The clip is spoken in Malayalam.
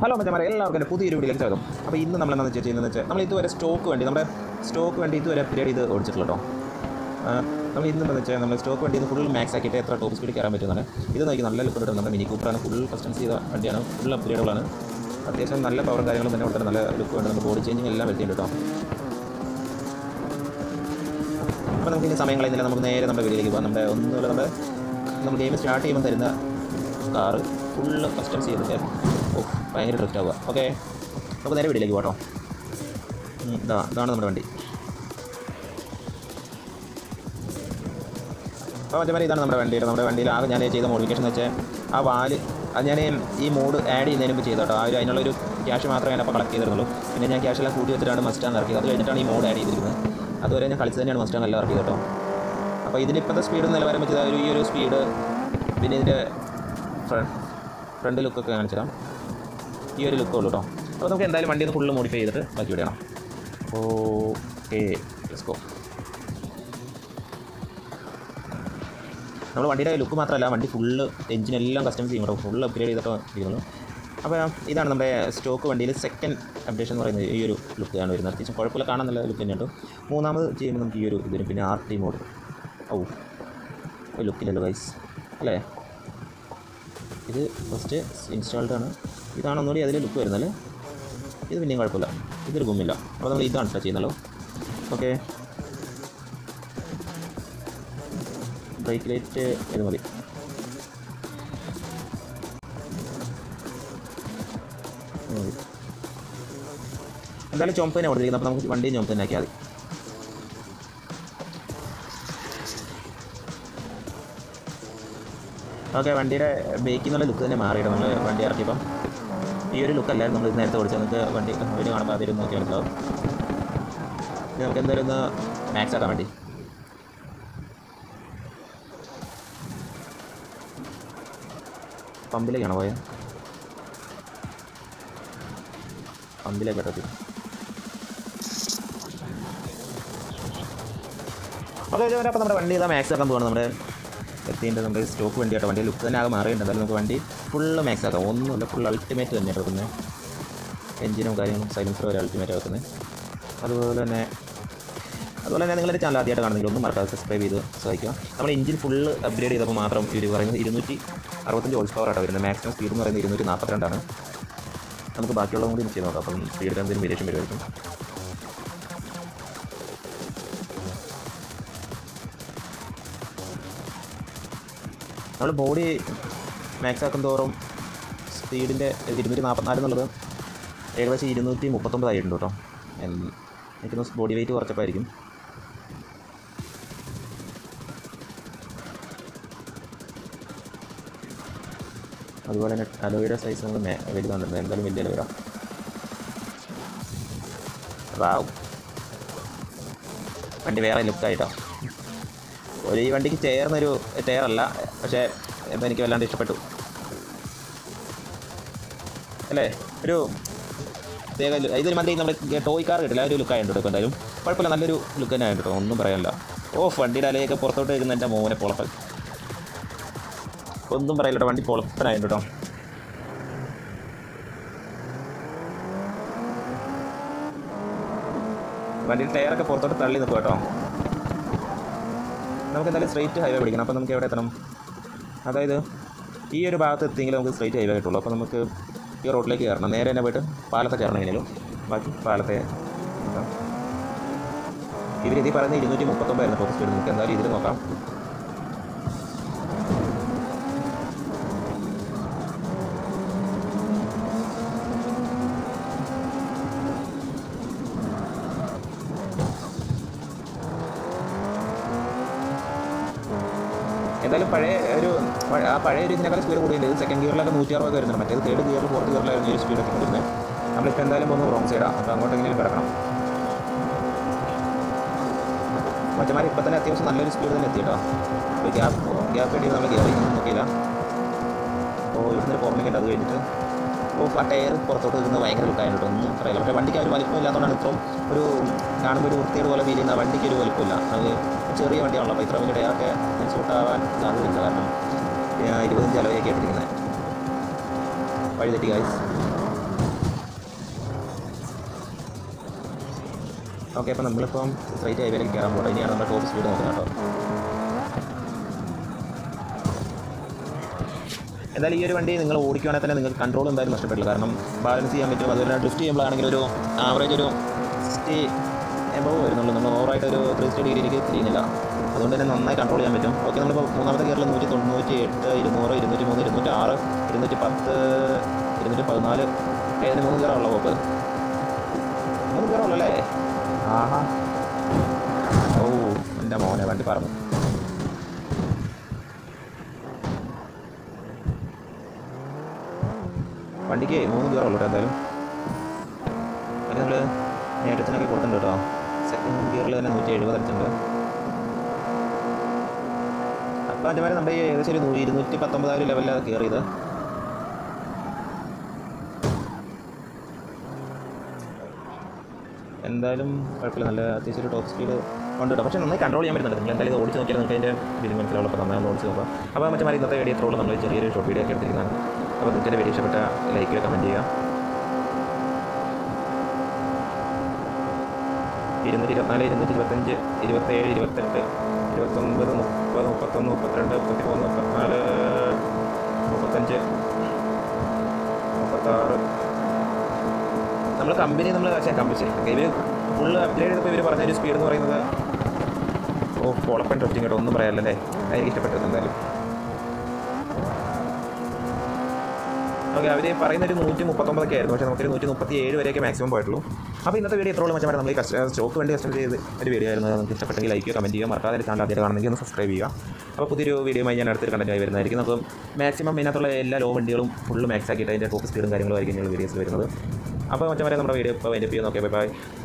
ഹലോ മറ്റേ എല്ലാവർക്കും എൻ്റെ പുതിയൊരു വീഡിയോയിലേക്ക് സ്വാഗതം അപ്പോൾ ഇന്ന് നമ്മൾ എന്താണെന്ന് വെച്ചാൽ ചെയ്യുന്നത് വെച്ചാൽ നമ്മൾ ഇതുവരെ സ്റ്റോക്ക് വേണ്ടി നമ്മുടെ സ്റ്റോക്ക് വേണ്ടി ഇതുവരെ അപ്ഗ്രേഡ് ചെയ്ത് ഓടിച്ചിട്ടുള്ള കേട്ടോ ആ, നമ്മൾ ഇന്ന് എന്താണെന്ന് വെച്ചാൽ നമ്മൾ സ്റ്റോക്ക് വണ്ടി ഫുൾ മാക്സ് ആക്കിയിട്ട് എത്ര ടോപ്പ് സ്പീഡ് കയറാൻ പറ്റുന്നതാണ് ഇത് നോക്കി നല്ല ലുക്ക് കിട്ടും നമ്മുടെ മിനി കൂപ്പറാണ് ഫുൾ കസ്റ്റംസ് ചെയ്ത വണ്ടിയാണ് ഫുൾ അപ്ഗ്രേഡുകളാണ് അത്യാവശ്യം നല്ല പവറും കാര്യങ്ങളും തന്നെ കൊടുത്തിട്ട് നല്ല ലുക്ക് വേണ്ട നമുക്ക് ബോഡി ചേഞ്ചിങ് എല്ലാം വരുത്തിയിട്ടുണ്ട് കേട്ടോ അപ്പോൾ നമുക്ക് ഇനി സമയം കളയുന്നില്ല നമുക്ക് നേരെ നമ്മുടെ വീട്ടിലേക്ക് പോകാം നമ്മുടെ ഒന്നുമില്ല നമ്മുടെ നമ്മൾ ഗെയിം സ്റ്റാർട്ട് ചെയ്യുമ്പോൾ തരുന്ന കാറ് ഫുള്ള് കസ്റ്റംസ് ചെയ്തിട്ട് ഓ ഭയങ്കര ഡ്രിഫ്റ്റ് ആവുക ഓക്കെ നമുക്ക് നേരെ വീട്ടിലേക്ക് പോകാം കേട്ടോ ഉം, ഇതാ ഇതാണ് നമ്മുടെ വണ്ടി അപ്പോൾ മറ്റേ ഇതാണ് നമ്മുടെ വണ്ടിയുടെ നമ്മുടെ വണ്ടിയിൽ ആകെ ഞാൻ ചെയ്ത മോഡിഫിക്കേഷൻ എന്ന് വെച്ചാൽ ആ വാല് അത് ഞാൻ ഈ മോഡ് ആഡ് ചെയ്യുന്നതിന് മുമ്പ് ചെയ്തോ കേട്ടോ ആ ഒരു അതിനുള്ളൊരു ക്യാഷ് മാത്രമേ ഞാൻ അപ്പോൾ കളക്ട് ചെയ്തിരുന്നുള്ളൂ പിന്നെ ഞാൻ ക്യാഷ് എല്ലാം കൂട്ടി വെച്ചിട്ടാണ് മസ്റ്റാൻ ഇറക്കിയത് അത് കഴിഞ്ഞിട്ടാണ് ഈ മോഡ് ആഡ് ചെയ്തിരിക്കുന്നത് അതുവരെ ഞാൻ കളിച്ച് തന്നെയാണ് മസ്റ്റാൻ എല്ലാം ഇറക്കിയത് കേട്ടോ അപ്പോൾ ഇതിനിപ്പോഴത്തെ സ്പീഡ് നിലവാരം വെച്ചത് ഒരു ഈ ഒരു സ്പീഡ് പിന്നെ ഇതിൻ്റെ ഫ്രണ്ട് ഫ്രണ്ട് ലുക്കൊക്കെ കാണിച്ചു തരാം ഈ ഒരു ലുക്കേ ഉള്ളൂ കേട്ടോ അപ്പോൾ നമുക്ക് എന്തായാലും വണ്ടി ഒന്ന് ഫുള്ള് മോഡിഫൈ ചെയ്തിട്ട് ബാക്കി വിടണം ഓക്കെ ലെറ്റ്സ് ഗോ നമ്മൾ വണ്ടിയുടെ ലുക്ക് മാത്രമല്ല വണ്ടി ഫുള്ള് എഞ്ചിനെല്ലാം കസ്റ്റമൈസ് ചെയ്യും കേട്ടോ ഫുൾ അപ്ഗ്രേഡ് ചെയ്തിട്ട് ഇരിക്കുന്നുള്ളൂ അപ്പോൾ ഇതാണ് നമ്മുടെ സ്റ്റോക്ക് വണ്ടിയിൽ സെക്കൻഡ് അപ്ഡേഷൻ എന്ന് പറയുന്നത് ഈ ഒരു ലുക്കാണ് വരുന്നത് അത്യാവശ്യം കുഴപ്പമില്ല കാണാൻ നല്ല ലുക്ക് തന്നെയുണ്ട് മൂന്നാമത് ചെയ്യുമ്പോൾ നമുക്ക് ഈ ഒരു ഇതിന് പിന്നെ ആർ ടി മോഡ് ഔ ഒരു ലുക്കില്ലല്ലോ ഗൈസ് അല്ലേ ഇത് ഫസ്റ്റ് ഇൻസ്റ്റാൾഡ് ആണ് ഇതാണ് ഒന്നുകൂടി അതിൽ ലുക്ക് വരുന്നത് ഇത് പിന്നെയും കുഴപ്പമില്ല ഇതൊരു ഗുമ്മില്ല അപ്പോൾ നമ്മൾ ഇതാണ് കേട്ടോ ചെയ്യുന്നുള്ളൂ ഓക്കെ ബ്രേക്ക് ലൈറ്റ് ഇത് മതി ഇത് മതി. എന്തായാലും ചുമപ്പ് തന്നെ കൊടുത്തിരിക്കുന്നത് അപ്പോൾ നമുക്ക് വണ്ടി ചുമപ്പ് തന്നെ ആക്കിയാൽ മതി ഓക്കെ വണ്ടിയുടെ ബേക്കിൽ നിന്നുള്ള ലുക്ക് തന്നെ മാറിയിട്ട് നമ്മൾ വണ്ടി ഇറക്കിയപ്പം ഈ ഒരു ലുക്കല്ലായിരുന്നു നമ്മൾ ഇത് നേരത്തെ ഓടിച്ചത് നിങ്ങൾക്ക് വണ്ടി വീഡിയോ കാണുമ്പോൾ അതിരുന്ന് നോക്കിയാൽ മനസ്സിലാവും ഇനി നമുക്ക് എന്തായാലും ഒന്ന് മാക്സ് ആക്കാൻ വേണ്ടി പമ്പിലേക്കാണോ പോയത് പമ്പിലേക്ക് കേട്ടോ ഓക്കെ അപ്പോൾ നമ്മുടെ വണ്ടി ഇതാ മാക്സ് ആക്കാൻ പോകണം നമ്മുടെ എത്തിയിട്ട് നമ്മുടെ സ്റ്റോക്ക് വണ്ടിയാട്ടോ വണ്ടി ലുക്ക് തന്നെ ആകെ മാറിയിട്ടുണ്ട് എന്തായാലും നമുക്ക് വണ്ടി ഫുള്ള് മാക്സ് ആക്കാം ഒന്നുമില്ല ഫുൾ അൾട്ടിമേറ്റ് തന്നെയാണ് വെക്കുന്നത് എഞ്ചിനും കാര്യങ്ങളും സൈലൻസർ വരെ അൾട്ടിമേറ്റ് വെക്കുന്നത് അതുപോലെ തന്നെ അതുപോലെ തന്നെ നിങ്ങളുടെ ചാനൽ ആദ്യമായിട്ട് കാണുന്നെങ്കിൽ ഒന്നും മറക്കാതെ സബ്സ്ക്രൈബ് ചെയ്ത് സഹായിക്കുക നമ്മൾ എഞ്ചിൻ ഫുള്ള് അപ്ഗ്രേഡ് ചെയ്തപ്പോൾ മാത്രം ഇവർ പറയുന്നത് ഇരുന്നൂറ്റി അറുപത്തഞ്ച് ഹോൾസ് പവർ ആട്ടോ വരുന്നത് മാക്സിമം സ്പീഡ് എന്ന് പറയുന്നത് ഇരുന്നൂറ്റി നാൽപ്പത്തിരണ്ടാണ് നമുക്ക് ബാക്കിയുള്ളതും കൂടി ചെയ്ത് നോക്കാം അപ്പം സ്പീഡിൽ എന്തെങ്കിലും വേരിയേഷൻ വരുമായിരിക്കും നമ്മൾ ബോഡി മാക്സ് ആക്കും തോറും സ്പീഡിൻ്റെ ഇരുന്നൂറ്റി നാൽപ്പത്തിനാല് എന്നുള്ളത് ഏകദേശം ഇരുന്നൂറ്റി മുപ്പത്തൊമ്പതായിട്ടുണ്ട് കേട്ടോ എന്ന് എനിക്ക് ബോഡി വെയിറ്റ് കുറച്ചപ്പോഴായിരിക്കും അതുപോലെ തന്നെ അലോയുടെ സൈസ് നമ്മൾ മേ വലുതാണല്ലോ എന്തായാലും വലിയ അലോയുടെ റാവ് വണ്ടി വേറെ ലുക്കായിട്ടോ ഒരു ഈ വണ്ടിക്ക് ചേർന്നൊരു ചെയറല്ല പക്ഷേ എന്താ എനിക്ക് വല്ലാണ്ട് ഇഷ്ടപ്പെട്ടു അല്ലേ ഒരു പ്രത്യേക ലു- ഇതൊരു മതി നമ്മുടെ ടോയ് കാർ കിട്ടില്ല ആ ഒരു ലുക്കായിട്ട് ഇപ്പോൾ എന്തായാലും കുഴപ്പമില്ല നല്ലൊരു ലുക്ക് തന്നെ ആയിട്ട് കേട്ടോ ഒന്നും പറയാനില്ല ഓ വണ്ടിയുടെ അലയൊക്കെ പുറത്തോട്ട് വെക്കുന്ന എൻ്റെ മോനെ പൊളപ്പൻ ഒന്നും പറയില്ല കേട്ടോ വണ്ടി പൊളപ്പനായിട്ട് കേട്ടോ വണ്ടിയുടെ ടയറൊക്കെ പുറത്തോട്ട് തള്ളി നിൽക്കും കേട്ടോ നമുക്ക് എന്തായാലും സ്ട്രൈറ്റ് ഹൈവേ പിടിക്കണം അപ്പോൾ നമുക്ക് എവിടെ എത്തണം അതായത് ഈ ഒരു ഭാഗത്ത് എത്തിയെങ്കിൽ നമുക്ക് സ്ട്രൈറ്റ് ഹൈവേ കിട്ടുള്ളൂ അപ്പോൾ നമുക്ക് ഈ റോഡിലേക്ക് കയറണം നേരെ തന്നെ പോയിട്ട് പാലത്തെ കയറണം എങ്ങനെയും ബാക്കി പാലത്തെ ഇവർ ഇതിൽ പറയുന്നത് ഇരുന്നൂറ്റി മുപ്പത്തൊമ്പതായിരുന്നു ടോപ്പ് സ്പീഡ് നമുക്ക് എന്തായാലും ഇതിൽ നോക്കാം എന്തായാലും പഴയ ഒരു പഴ- ആ പഴയ ഒരു ഇതിനേക്കാൾ സ്പീഡ് കൂടിയുണ്ട് ഇത് സെക്കൻഡ് ഗിയറിലൊക്കെ നൂറ്റി അറുപത് വരുന്നുണ്ട് മറ്റേത് തേർഡ് ഗിയറിൽ ഫോർത്ത് ഗിയറിലായിരുന്നു ഈ സ്പീഡൊക്കെ വരുന്നത് നമ്മളിപ്പോൾ എന്തായാലും പോകുന്നത് റോങ് സൈഡാണ് അപ്പോൾ അങ്ങോട്ടെങ്കിലും കിടക്കണം മറ്റന്മാർ ഇപ്പം തന്നെ അത്യാവശ്യം നല്ലൊരു സ്പീഡ് തന്നെ എത്തിയിട്ടോ അപ്പോൾ ഗ്യാപ്പ് ഗ്യാപ്പ് ഇട്ട് നമ്മൾ കയറി നോക്കിയില്ല അപ്പോൾ ഇവിടുന്ന് പുറമേക്ക് ഉണ്ട് അത് കഴിഞ്ഞിട്ട് ഓ ആ ടയർ പുറത്തോട്ട് വരുന്നത് ഭയങ്കര ലുക്കായിട്ട് ഒന്നും പറയില്ല പക്ഷേ വണ്ടിക്ക് ആ ഒരു വലിപ്പം ഇല്ലാത്തതുകൊണ്ടാണ് ഇത്രയും ഒരു കാണുമ്പോൾ ഒരു വൃത്തിയുടെ പോലെ ഫീൽ ചെയ്യുന്ന വണ്ടിക്ക് ഒരു വലിപ്പമില്ല അത് ചെറിയ വണ്ടിയാണല്ലോ അപ്പോൾ ഇത്ര വലിയ ടയറൊക്കെ സൂട്ടാവാൻ സാധ്യതയില്ല കാരണം ഞാൻ ഇരുപത്തഞ്ച് അലവയൊക്കെ ഇട്ടിരിക്കുന്നത് വഴി തെറ്റി ഗായ്സ് ഓക്കെ അപ്പോൾ നമ്മളിപ്പം സ്ട്രൈറ്റ് ഹൈവേയിലേക്ക് കയറാൻ പോകണം ഇനിയാണ് നമ്മുടെ ടോപ്പ് സ്പീഡ് നോക്കുന്നത് കേട്ടോ എന്തായാലും ഈ ഒരു വണ്ടി നിങ്ങൾ ഓടിക്കുവാണെങ്കിൽ തന്നെ നിങ്ങൾക്ക് കൺട്രോൾ എന്തായാലും നഷ്ടപ്പെടില്ല കാരണം ബാലൻസ് ചെയ്യാൻ പറ്റും അതുപോലെ ഡ്രിഫ്റ്റ് ചെയ്യുമ്പോഴാണെങ്കിൽ ഒരു ആവറേജ് ഒരു സിക്സ്റ്റി എബവ് വരുന്നുള്ളൂ നമ്മൾ ഓവറായിട്ട് ഒരു ത്രീ സിക്സ്റ്റി ഡിഗ്രിയിലേക്ക് തിരിയുന്നില്ല അതുകൊണ്ട് തന്നെ നന്നായി കൺട്രോൾ ചെയ്യാൻ പറ്റും ഓക്കെ നമ്മളിപ്പോൾ മൂന്നാമത്തെ ഗിയറിൽ നൂറ്റി തൊണ്ണൂറ്റി എട്ട് ഇരുന്നൂറ് ഇരുന്നൂറ്റി മൂന്ന് ഇരുന്നൂറ്റി ആറ് ഇരുന്നൂറ്റി പത്ത് ഇരുന്നൂറ്റി പതിനാല് ഏതിന് മൂന്ന് ഗിയറുള്ള പോക്ക് മൂന്ന് ഗിയറുള്ളല്ലേ ആഹാ ഓ എൻ്റെ മോനെ വണ്ടി പറഞ്ഞു വണ്ടിക്ക് മൂന്ന് ഗിയർ ഉള്ളൂ കേട്ടോ എന്തായാലും അത് നമ്മൾ നേട്ടത്തിനൊക്കെ കൊടുത്തിട്ടുണ്ട് കേട്ടോ സെക്കൻഡ് ഗിയറിൽ തന്നെ നൂറ്റി എഴുപത് അടിച്ചിട്ടുണ്ട് അപ്പോൾ അതുമാതിരി നമ്മുടെ ഈ ഏകദേശം ഒരു നൂ- ഇരുന്നൂറ്റി പത്തൊമ്പതായിരം ലെവലിലാണ് കയറിയത് എന്തായാലും കുഴപ്പമില്ല നല്ല അത്യാവശ്യം ഒരു ടോപ്പ് സ്പീഡ് ഉണ്ട് കേട്ടോ പക്ഷേ നന്നായി കൺട്രോൾ ചെയ്യാൻ പറ്റുന്നുണ്ട് നിങ്ങൾ എന്തായാലും ഇത് ഓടിച്ച് നോക്കിയാൽ നിങ്ങൾക്ക് അതിൻ്റെ ഫീലിംഗ് മനസ്സിലാവുള്ളൂ അപ്പോൾ നന്നായി ഒന്ന് ഓടിച്ച് നോക്കാം അപ്പോൾ മറ്റേ ഇന്നത്തെ വീഡിയോ എത്രയുള്ളൂ നമ്മൾ ചെറിയൊരു ഷോർട്ട് വീഡിയോ ഒക്കെ എടുത്തിരിക്കുന്നതാണ് അപ്പോൾ നിങ്ങൾക്ക് എൻ്റെ വീഡിയോ ഇഷ്ടപ്പെട്ട ലൈക്ക് കമൻറ്റ് ചെയ്യുക ഇരുന്നൂറ്റി ഇരുപത്തിനാല് ഇരുന്നൂറ്റി ഇരുപത്തഞ്ച് ഇരുപത്തേഴ് ഇരുപത്തെട്ട് ഇരുപത്തൊമ്പത് മുപ്പത് മുപ്പത്തൊന്ന് മുപ്പത്തിരണ്ട് മുപ്പത്തി മൂന്ന് മുപ്പത്തിനാല് മുപ്പത്തഞ്ച് മുപ്പത്താറ് നമ്മൾ കമ്പനി നമ്മൾ പക്ഷേ കമ്പനി ഇവർ ഫുള്ള് അപ്ഗ്രേഡ് ചെയ്തപ്പോൾ ഇവർ പറഞ്ഞ ഒരു സ്പീഡ് എന്ന് പറയുന്നത് ഓ പൊളപ്പൻ ഡ്രിഫ്റ്റിംഗ് കേട്ടോ ഒന്നും പറയാമല്ലേ എനിക്ക് ഇഷ്ടപ്പെട്ടത് എന്തായാലും ഓക്കെ അവർ പറയുന്ന ഒരു നൂറ്റി മുപ്പത്തൊമ്പതൊക്കെ ആയിരുന്നു പക്ഷേ നമുക്കൊരു നൂറ്റി മുപ്പത്തി ഏഴ് വരെയൊക്കെ മാക്സിമം പോയിട്ടുള്ളൂ അപ്പോൾ ഇന്നത്തെ വീഡിയോ എത്രയോളം വെച്ചാൽ നമ്മൾ ഈ കസ്റ്റ സ്റ്റോക്ക് വേണ്ടി കസ്റ്റമർ ചെയ്ത് ഒരു വീഡിയോ ആയിരുന്നു നിങ്ങൾക്ക് ഇഷ്ടപ്പെട്ടെങ്കിൽ ലൈക്ക് ചെയ്യുക കമൻറ്റ് ചെയ്യുക മറക്കാതെ ചാനൽ ആദ്യം കാണുന്നെങ്കിൽ ഒന്ന് സബ്സ്ക്രൈബ് ചെയ്യുക അപ്പോൾ പുതിയൊരു വീഡിയോയുമായി ഞാൻ അടുത്തൊരു കണ്ടൻറ്റായി വരുന്നതായിരിക്കും നമുക്ക് മാക്സിമം ഇതിനകത്തുള്ള എല്ലാ ലോ വണ്ടികളും ഫുള്ള് മാക്സ് ആക്കിയിട്ട് അതിൻ്റെ ടോപ്പ് സ്പീഡും കാര്യങ്ങളും ആയിരിക്കും ഞങ്ങൾ വീഡിയോസ് വരുന്നത് അപ്പോൾ മറ്റേ നമ്മുടെ വീഡിയോ ഇപ്പോൾ അതിൻ്റെ പി നോക്കിയാൽ ബൈ